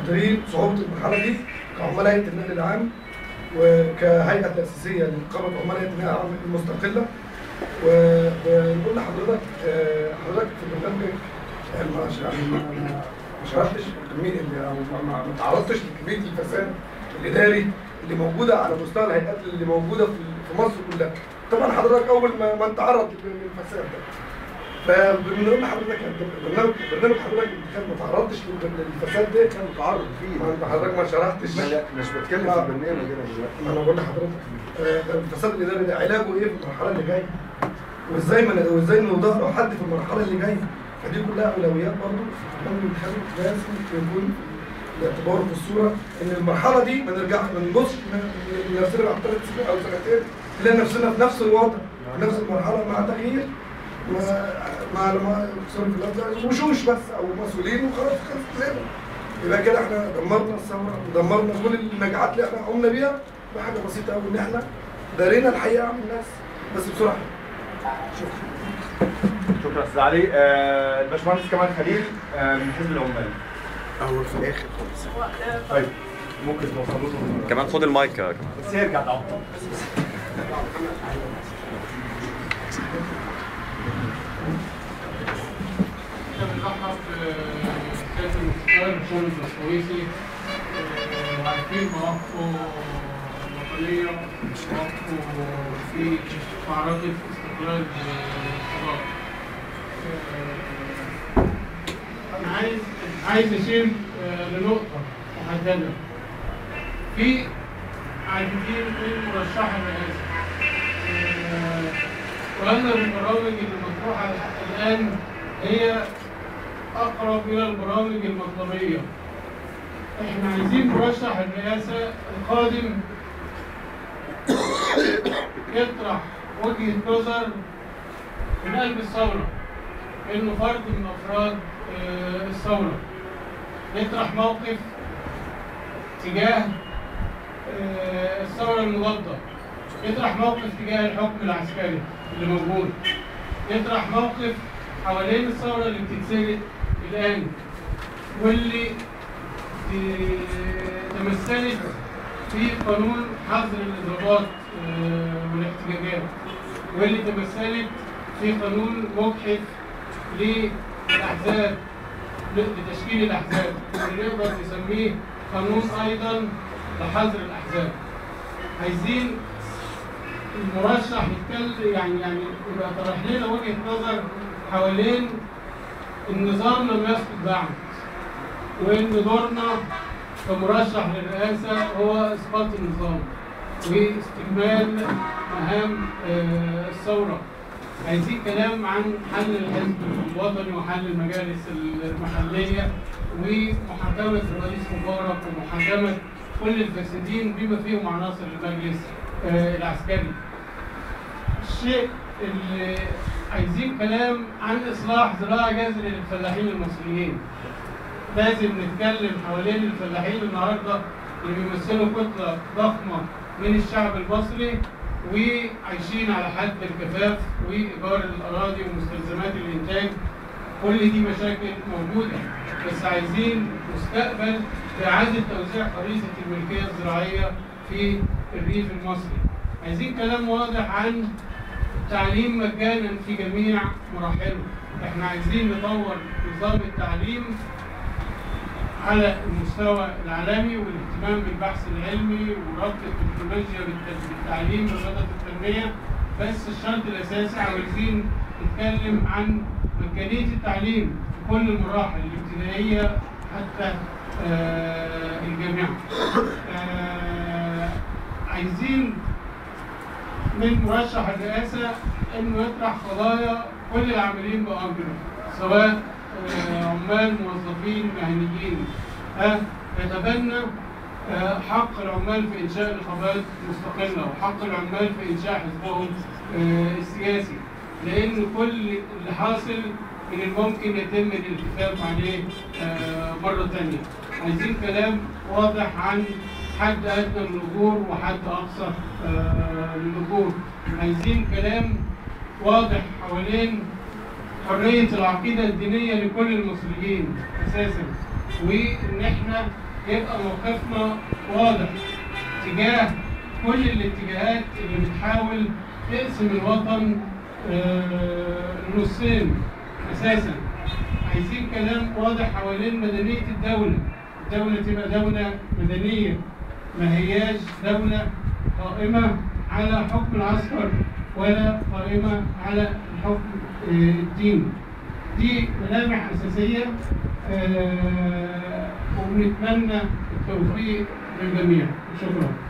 مقدرين صعوبه المرحله دي كعملاء هيئه النقل العام وكهيئه تاسيسيه لنقابه عملاء هيئه النقل العام المستقله و- ونقول لحضرتك آه، حضرتك في برنامجك يعني ما يعني ما- ما- ما شرحتش كميه او ما- ما ما تعرضتش لكميه الفساد الاداري اللي موجوده على مستوى الهيئات اللي موجوده في في مصر كلها طبعا حضرتك اول ما ما انت تعرض للفساد ده فبنقول لحضرتك انت برنامج برنامج حضرتك اللي كان ما تعرضتش للفساد ده كان متعرض فيه ما انت حضرتك ما شرحتش ما لا مش بتكلم في البرنامج انا دلوقتي ما انا بقول لحضرتك آه، ده الفساد الاداري ده علاجه ايه في المرحله اللي جايه؟ وازاي ما وازاي نوضح له حد في المرحله اللي جايه؟ فدي كلها اولويات برضه البرنامج الانتخابي لازم يكون الاعتبار في الصوره ان المرحله دي ما نرجع ما نبصش ن- لنفسنا بعد ثلاث سنين او سنتين نلاقي نفسنا في نفس الوضع في نفس المرحله مع تغيير مع مع مع سوري في اللفظ وشوش بس او مسؤولين وخلاص خلص كلنا يبقى كده احنا دمرنا الثوره ودمرنا كل النجاحات اللي احنا قمنا بيها بحاجه بسيطه قوي ان احنا دارينا الحقيقه عن الناس بس بسرعه شكرا شكرا استاذ علي آه، الباشمهندس كمال خليل آه، من حزب العمال اول في الاخر خالص طيب ممكن توصلوا له كمان خد المايك يا كمان بس يرجع طبعا احنا بنرحب بسيادة المستشار هشام البسويسي آه، وعارفين مواقفه الوطنية ومواقفه في معركة استقلال القضاء. آه، أنا عايز عايز أشير آه، لنقطة محددة. في عديدين من مرشحي الرئاسة. آه، وأغلب البرامج اللي مطروحة الآن هي أقرب إلى البرامج المطلبية. إحنا عايزين مرشح الرئاسة القادم يطرح وجهة نظر من قلب الثورة إنه فرد من أفراد آه، الثورة يطرح موقف تجاه آه، الثورة المضادة يطرح موقف تجاه الحكم العسكري اللي موجود يطرح موقف حوالين الثورة اللي بتتسرق الآن واللي ت- تمثلت في قانون حظر الإضرابات آه، والاحتجاجات واللي تمثلت في قانون مجحف للأحزاب لتشكيل الأحزاب واللي نقدر نسميه قانون أيضا لحظر الأحزاب عايزين المرشح يتكلم يعني يعني يبقى طرح لنا وجهه نظر حوالين النظام لم يسقط بعد وان دورنا كمرشح للرئاسه هو اسقاط النظام واستكمال مهام آه، الثوره عايزين كلام عن حل الحزب الوطني وحل المجالس المحليه ومحاكمه الرئيس مبارك ومحاكمه كل الفاسدين بما فيهم عناصر المجلس آه، العسكري الشيء اللي عايزين كلام عن اصلاح زراعه جذري للفلاحين المصريين لازم نتكلم حوالين الفلاحين النهارده اللي بيمثلوا كتله ضخمه من الشعب المصري وعايشين على حد الكفاف وايجار الاراضي ومستلزمات الانتاج كل دي مشاكل موجوده بس عايزين مستقبل لاعاده توزيع خريطه الملكيه الزراعيه في الريف المصري عايزين كلام واضح عن التعليم مجانا في جميع مراحله احنا عايزين نطور نظام التعليم على المستوى العالمي والاهتمام بالبحث العلمي وربط التكنولوجيا بالت- بالتعليم ورياضة التنمية بس الشرط الأساسي عاوزين نتكلم عن مجانية التعليم في كل المراحل الابتدائية حتى آه، الجامعة. آه، عايزين من مرشح الرئاسة إنه يطرح قضايا كل العاملين بأجر سواء آه، عمال موظفين مهنيين آه، يتبنى آه، حق العمال في إنشاء نقابات مستقلة وحق العمال في إنشاء حزبهم آه، السياسي لأن كل اللي حاصل من الممكن يتم الالتفاف عليه آه، مرة تانية عايزين كلام واضح عن حد أدنى من الأجور وحد أقصى آه، للأجور عايزين كلام واضح حوالين حرية العقيدة الدينية لكل المصريين أساسا وإن إحنا يبقى موقفنا واضح تجاه كل الاتجاهات اللي بتحاول تقسم الوطن آه، نصين اساسا عايزين كلام واضح حوالين مدنيه الدوله الدوله تبقى دوله مدنيه ما هياش دوله قائمه على حكم العسكر ولا قائمه على الحكم آه، الديني دي ملامح اساسيه آه، وبنتمنى التوفيق للجميع شكرا